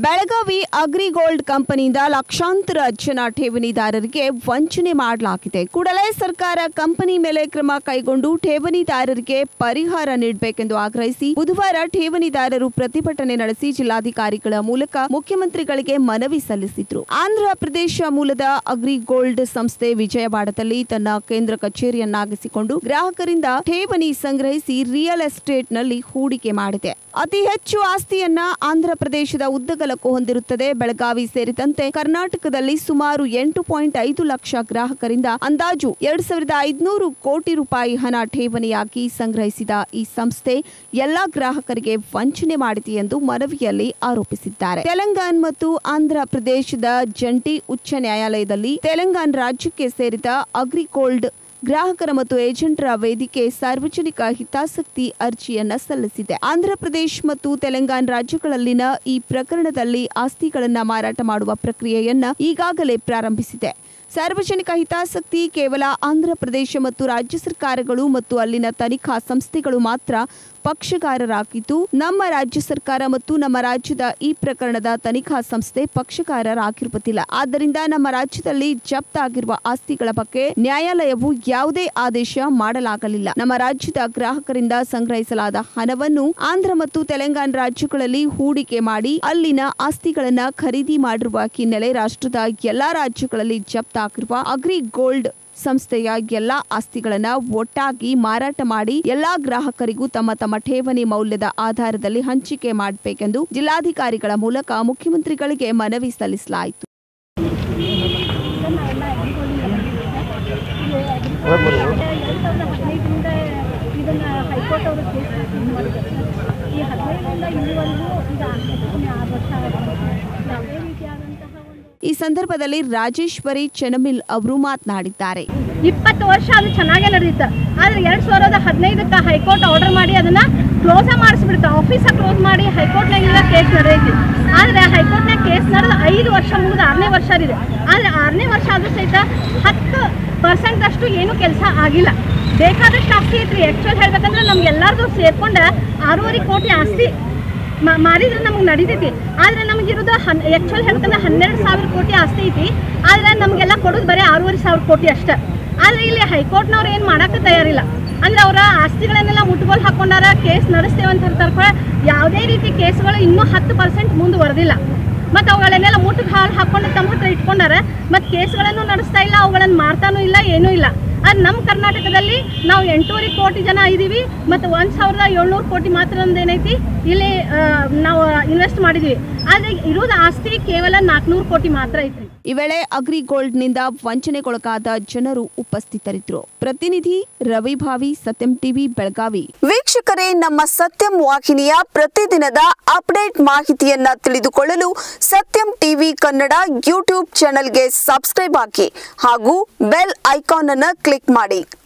ಬೆಳಗಾವಿ ಅಗ್ರಿಗೋಲ್ಡ್ ಕಂಪನಿಯಿಂದ ಲಕ್ಷಾಂತರ ಜನ ಠೇವಣಿದಾರರಿಗೆ ವಂಚನೆ ಮಾಡಲಾಗಿದೆ ಕೂಡಲೇ ಸರ್ಕಾರ ಕಂಪನಿ ಮೇಲೆ ಕ್ರಮ ಕೈಗೊಂಡು ಠೇವಣಿದಾರರಿಗೆ ಪರಿಹಾರ ನೀಡಬೇಕೆಂದು ಆಗ್ರಹಿಸಿ ಬುಧವಾರ ಠೇವಣಿದಾರರು ಪ್ರತಿಭಟನೆ ನಡೆಸಿ ಜಿಲ್ಲಾಧಿಕಾರಿಗಳ ಮೂಲಕ ಮುಖ್ಯಮಂತ್ರಿಗಳಿಗೆ ಮನವಿ ಸಲ್ಲಿಸಿದ್ರು ಆಂಧ್ರ ಪ್ರದೇಶ ಮೂಲದ ಅಗ್ರಿಗೋಲ್ಡ್ ಸಂಸ್ಥೆ ವಿಜಯವಾಡದಲ್ಲಿ ತನ್ನ ಕೇಂದ್ರ ಕಚೇರಿಯನ್ನಾಗಿಸಿಕೊಂಡು ಗ್ರಾಹಕರಿಂದ ಠೇವಣಿ ಸಂಗ್ರಹಿಸಿ ರಿಯಲ್ ಎಸ್ಟೇಟ್ನಲ್ಲಿ ಹೂಡಿಕೆ ಮಾಡಿದೆ ಅತಿ ಹೆಚ್ಚು ಆಸ್ತಿಯನ್ನ ಆಂಧ್ರ ಪ್ರದೇಶದ ಉದ್ದಗಲಕ್ಕೂ ಹೊಂದಿರುತ್ತದೆ ಬೆಳಗಾವಿ ಸೇರಿದಂತೆ ಕರ್ನಾಟಕದಲ್ಲಿ ಸುಮಾರು ಎಂಟು ಪಾಯಿಂಟ್ ಐದು ಲಕ್ಷ ಗ್ರಾಹಕರಿಂದ ಅಂದಾಜು ಎರಡ್ ಸಾವಿರದ ಐದುನೂರು ಕೋಟಿ ರೂಪಾಯಿ ಹಣ ಠೇವಣಿಯಾಗಿ ಸಂಗ್ರಹಿಸಿದ ಈ ಸಂಸ್ಥೆ ಎಲ್ಲಾ ಗ್ರಾಹಕರಿಗೆ ವಂಚನೆ ಮಾಡಿದೆ ಎಂದು ಮನವಿಯಲ್ಲಿ ಆರೋಪಿಸಿದ್ದಾರೆ ತೆಲಂಗಾಣ ಮತ್ತು ಆಂಧ್ರ ಪ್ರದೇಶದ ಜಂಟಿ ಉಚ್ಚ ನ್ಯಾಯಾಲಯದಲ್ಲಿ ತೆಲಂಗಾಣ ರಾಜ್ಯಕ್ಕೆ ಸೇರಿದ ಅಗ್ರಿಗೋಲ್ಡ್ ಗ್ರಾಹಕರ ಮತ್ತು ಏಜೆಂಟರ ವೇದಿಕೆ ಸಾರ್ವಜನಿಕ ಹಿತಾಸಕ್ತಿ ಅರ್ಜಿಯನ್ನ ಸಲ್ಲಿಸಿದೆ ಆಂಧ್ರಪ್ರದೇಶ ಮತ್ತು ತೆಲಂಗಾಣ ರಾಜ್ಯಗಳಲ್ಲಿನ ಈ ಪ್ರಕರಣದಲ್ಲಿ ಆಸ್ತಿಗಳನ್ನ ಮಾರಾಟ ಮಾಡುವ ಪ್ರಕ್ರಿಯೆಯನ್ನ ಈಗಾಗಲೇ ಪ್ರಾರಂಭಿಸಿದೆ ಸಾರ್ವಜನಿಕ ಹಿತಾಸಕ್ತಿ ಕೇವಲ ಆಂಧ್ರಪ್ರದೇಶ ಮತ್ತು ರಾಜ್ಯ ಸರ್ಕಾರಗಳು ಮತ್ತು ಅಲ್ಲಿನ ತನಿಖಾ ಸಂಸ್ಥೆಗಳು ಮಾತ್ರ ಪಕ್ಷಗಾರರಾಗಿದ್ದು ನಮ್ಮ ರಾಜ್ಯ ಸರ್ಕಾರ ಮತ್ತು ನಮ್ಮ ರಾಜ್ಯದ ಈ ಪ್ರಕರಣದ ತನಿಖಾ ಸಂಸ್ಥೆ ಪಕ್ಷಕಾರರಾಗಿರುವುದಿಲ್ಲ ಆದ್ದರಿಂದ ನಮ್ಮ ರಾಜ್ಯದಲ್ಲಿ ಜಪ್ತಾಗಿರುವ ಆಸ್ತಿಗಳ ಬಗ್ಗೆ ನ್ಯಾಯಾಲಯವು ಯಾವುದೇ ಆದೇಶ ಮಾಡಲಾಗಲಿಲ್ಲ ನಮ್ಮ ರಾಜ್ಯದ ಗ್ರಾಹಕರಿಂದ ಸಂಗ್ರಹಿಸಲಾದ ಹಣವನ್ನು ಆಂಧ್ರ ಮತ್ತು ತೆಲಂಗಾಣ ರಾಜ್ಯಗಳಲ್ಲಿ ಹೂಡಿಕೆ ಮಾಡಿ ಅಲ್ಲಿನ ಆಸ್ತಿಗಳನ್ನ ಖರೀದಿ ಮಾಡಿರುವ ಹಿನ್ನೆಲೆ ರಾಷ್ಟ್ರದ ಎಲ್ಲಾ ರಾಜ್ಯಗಳಲ್ಲಿ ಜಪ್ತಾಗಿರುವ ಅಗ್ರಿ ಗೋಲ್ಡ್ ಸಂಸ್ಥೆಯ ಎಲ್ಲಾ ಆಸ್ತಿಗಳನ್ನ ಒಟ್ಟಾಗಿ ಮಾರಾಟ ಮಾಡಿ ಎಲ್ಲಾ ಗ್ರಾಹಕರಿಗೂ ತಮ್ಮ ತಮ್ಮ ಠೇವಣಿ ಮೌಲ್ಯದ ಆಧಾರದಲ್ಲಿ ಹಂಚಿಕೆ ಮಾಡಬೇಕೆಂದು ಜಿಲ್ಲಾಧಿಕಾರಿಗಳ ಮೂಲಕ ಮುಖ್ಯಮಂತ್ರಿಗಳಿಗೆ ಮನವಿ ಸಲ್ಲಿಸಲಾಯಿತು ಎರಡು ಸಾವಿರದ ಹದಿನೈದರಿಂದ ಇದನ್ನ ಹೈಕೋರ್ಟ್ ಅವರು ಕೇಸ್ ಮಾಡಿದ್ದಾರೆ ಈ ಹದಿನೈದರಿಂದ ಇಲ್ಲಿವರೆಗೂ ಈಗ ಹೆಚ್ಚು ಆರು ವರ್ಷ ಆಗಿದೆ. ಯಾವುದೇ ರೀತಿಯಾದಂತಹ ಒಂದು ಈ ಸಂದರ್ಭದಲ್ಲಿ ರಾಜೇಶ್ವರಿ ಚೆನಮಿಲ್ ಅವರು ಮಾತನಾಡಿದ್ದಾರೆ ಇಪ್ಪತ್ತು ವರ್ಷ ಅದು ಚೆನ್ನಾಗೇ ನಡೆದಿತ್ತು ಆದ್ರೆ ಎರಡ್ ಸಾವಿರದ ಹದಿನೈದಕ್ಕೆ ಹೈಕೋರ್ಟ್ ಆರ್ಡರ್ ಮಾಡಿ ಅದನ್ನ ಕ್ಲೋಸ ಮಾಡಿಸ್ಬಿಡ್ತು ಆಫೀಸ ಕ್ಲೋಸ್ ಮಾಡಿ ಹೈಕೋರ್ಟ್ನಾಗೆಲ್ಲ ಕೇಸ್ ನಡೆದೈತಿ ಆದ್ರೆ ಹೈಕೋರ್ಟ್ನಾಗ ಕೇಸ್ ನಡೆದು ಐದು ವರ್ಷ ಮುಗಿದು ಆರನೇ ವರ್ಷ ಇದೆ ಆದ್ರೆ ಆರನೇ ವರ್ಷ ಆದ್ರೂ ಸಹಿತ ಹತ್ತು ಪರ್ಸೆಂಟ್ ಅಷ್ಟು ಏನು ಕೆಲಸ ಆಗಿಲ್ಲ ಬೇಕಾದಷ್ಟು ಆಸ್ತಿ ಐತ್ರಿ ಆ್ಯಕ್ಚುಲ್ ಹೇಳ್ಬೇಕಂದ್ರೆ ನಮ್ಗೆಲ್ಲರದು ಸೇರ್ಕೊಂಡು ಆರೂವರೆ ಕೋಟಿ ಆಸ್ತಿ ಮ- ಮಾರಿದ್ರೆ ನಮ್ಗೆ ನಡೀತೈತಿ ಆದ್ರೆ ನಮಗಿರೋದು ಹನ್ ಆ್ಯಕ್ಚುಲ್ ಹೇಳ್ಬೇಕಂದ್ರೆ ಹನ್ನೆರಡು ಸಾವಿರ ಕೋಟಿ ಆಸ್ತಿ ಐತಿ ಆದ್ರೆ ನಮಗೆಲ್ಲ ಕೊಡೋದು ಬರೀ ಆರೂವರೆ ಸಾವಿರ ಕೋಟಿ ಅಷ್ಟೇ ಆದ್ರೆ ಇಲ್ಲಿ ಹೈಕೋರ್ಟ್ನವ್ರು ಏನು ಮಾಡಕ್ಕೆ ತಯಾರಿಲ್ಲ ಅಂದ್ರೆ ಅವರ ಆಸ್ತಿಗಳನ್ನೆಲ್ಲ ಮುಟ್ಗೋಲ್ ಹಾಕೊಂಡಾರ ಕೇಸ್ ನಡೆಸ್ತೇವೆ ಅಂತ ಹೇಳ್ತಾರೆ ಕೂಡ ಯಾವುದೇ ರೀತಿ ಕೇಸ್ಗಳು ಇನ್ನೂ ಹತ್ತು ಪರ್ಸೆಂಟ್ ಮುಂದುವರೆದಿಲ್ಲ ಮತ್ತು ಅವುಗಳನ್ನೆಲ್ಲ ಮುಟ್ಟಿಗೆ ಹಾಲು ಹಾಕೊಂಡು ತಮ್ಮ ಹತ್ರ ಇಟ್ಕೊಂಡಾರ ಮತ್ತು ಕೇಸ್ಗಳನ್ನು ನಡೆಸ್ತಾ ಇಲ್ಲ ಅವುಗಳನ್ನು ಮಾಡ್ತಾನೂ ಇಲ್ಲ ಏನೂ ಇಲ್ಲ ಅದು ನಮ್ಮ ಕರ್ನಾಟಕದಲ್ಲಿ ನಾವು ಎಂಟೂವರೆ ಕೋಟಿ ಜನ ಇದ್ದೀವಿ ಮತ್ತು ಒಂದು ಸಾವಿರದ ಏಳ್ನೂರು ಕೋಟಿ ಮಾತ್ರ ನಮ್ದು ಏನೈತಿ ಇಲ್ಲಿ ಆ, ನಾವು ಇನ್ವೆಸ್ಟ್ ಮಾಡಿದ್ವಿ ಆದರೆ ಇರೋದು ಆಸ್ತಿ ಕೇವಲ ನಾಲ್ಕುನೂರು ಕೋಟಿ ಮಾತ್ರ ಐತ್ರಿ ಈ ವೇಳೆ ಅಗ್ರಿಗೋಲ್ಡ್ನಿಂದ ವಂಚನೆಗೊಳಗಾದ ಜನರು ಉಪಸ್ಥಿತರಿದ್ದರು ಪ್ರತಿನಿಧಿ ರವಿಭಾವಿ ಸತ್ಯಂ ಟಿವಿ ಬೆಳಗಾವಿ ವೀಕ್ಷಕರೇ ನಮ್ಮ ಸತ್ಯಂ ವಾಹಿನಿಯ ಪ್ರತಿದಿನದ ಅಪ್ಡೇಟ್ ಮಾಹಿತಿಯನ್ನ ತಿಳಿದುಕೊಳ್ಳಲು ಸತ್ಯಂ ಟಿವಿ ಕನ್ನಡ ಯೂಟ್ಯೂಬ್ ಚಾನೆಲ್ಗೆ ಸಬ್ಸ್ಕ್ರೈಬ್ ಹಾಕಿ ಹಾಗೂ ಬೆಲ್ ಐಕಾನ್ ಅನ್ನು ಕ್ಲಿಕ್ ಮಾಡಿ